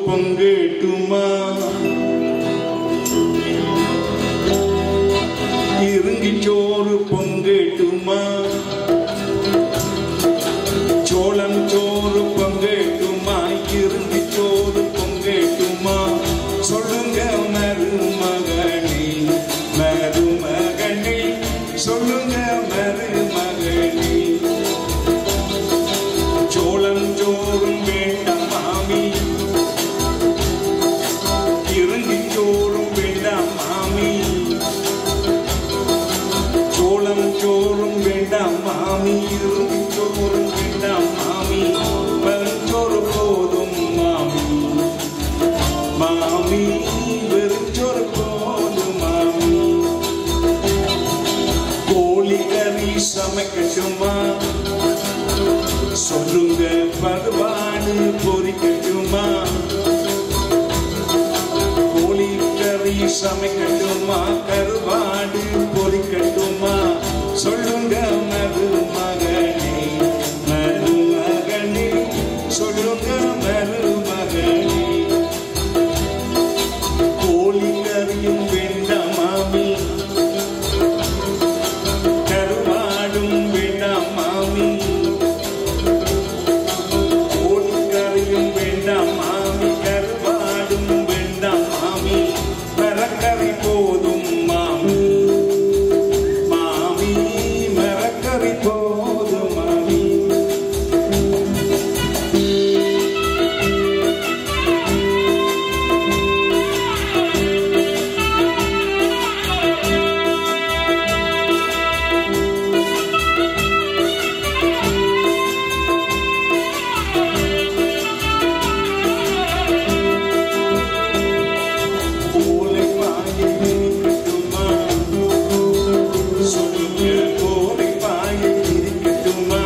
பொங்கட்டுமா இருங்கி சோறு பொங்கட்டுமா சோளம் சோறு பொங்கட்டுமா இருங்கி சோறு பொங்கட்டுமா சொல்லுங்க மருமகனே மருமகனே சொல்லுங்க மருமகனே சோளம் சோறும் வேண்டாம் மாமி இருங்கி சோறும் வேண்டாம் மாமி சோளம் சோறும் வேண்டாம் மாமி இருங்கி சோறும் வேண்டாம் மாமி வெறுச்சோறு போதும் மாமி மாமி வெறுச்சோறு போதும் மாமி கோழி கறி சமைக்கட்டுமா சொல்லுங்க பகவானு பொறிக்கட்டுமா கோழி கறி சமைக்கட்டுமா கருவாடு பொறிக்கட்டுமா சொல்லுங்க மருமகனே மருமகனே சொல்லுங்க மருமகனே கோழி கறியும் வேண்டாம் மாமி கருவாடும் வேண்டாம் மாமி கோழிக்கறியும் வேண்டாம் மாமி கருவாடும் வேண்டாம் மாமி மரக்கறி போதும் மாமி மாமி மரக்கறி போதும் மாமி கோலை பாயை விரிக்கட்டுமா சொல்லுங்க கோலை பாயை விரிக்கட்டுமா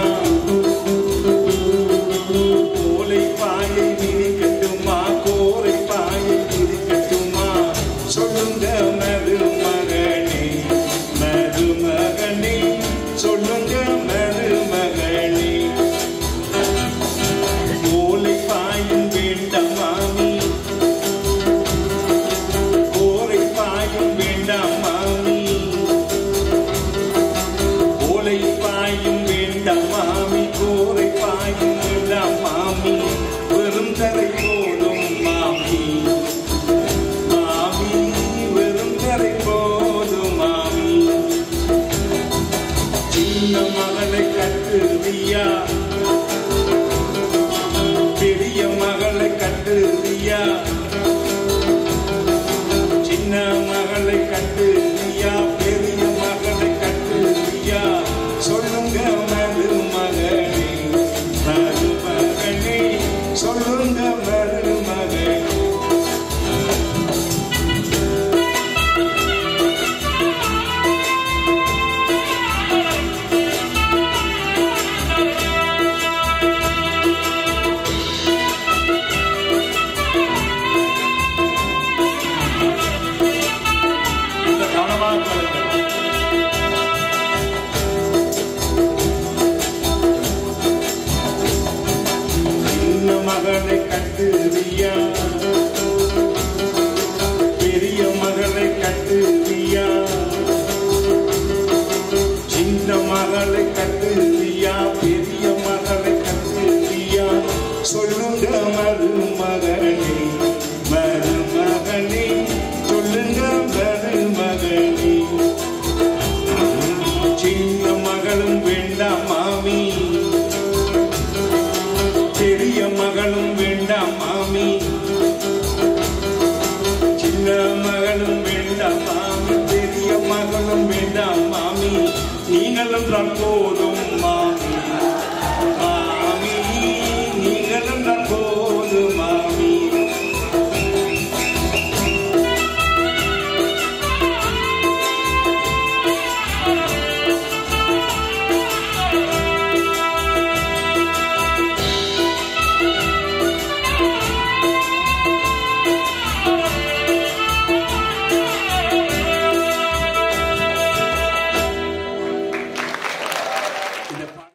கோலை பாயை விரிக்கட்டுமா கோலை பாயை விரிக்கட்டுமா சொல்லுங்க மருமகனே மருமகனே சொல்லுங்க மருமகனே கோலை பாயும் வேண்டாம் மாமி கோரை பாயும் வேண்டாம் மாமி கோலை பாயும் வேண்டாம் மாமி கோரை பாயும் வேண்டாம் மாமி வெறும் தரை போதும் மாமி மாமி வெறும் தரை போதும் மாமி சின்ன மகளை கட்டுறியா பெரிய மகளை கட்டுறியா சின்ன மகளை கட்டுறியா பெரிய மகளை கட்டுறியா சொல்லுங்க மருமகனே மருமகனே சொல்லுங்க மருமகனே இந்த கவனமாக கேளுங்கள். சின்ன மகளை கட்டுறியா பெரிய மகளை கட்டுறியா சின்ன மகளை கட்டுறியா பெரிய மகளை கட்டுறியா சொல்லுங்க மருமகனே மருமகனே சொல்லுங்க மருமகனே சின்ன மகளும் வேண்டாம் மாமி பெரிய மகளும் வேண்டாம் மாமி சின்ன மகளும் வேண்டாம் மாமி பெரிய மகளும் வேண்டாம் மாமி நீங்களும் தான் போதும் மாமி மாமி நீங்களும் தான் போதும் மாமி இந்த பா-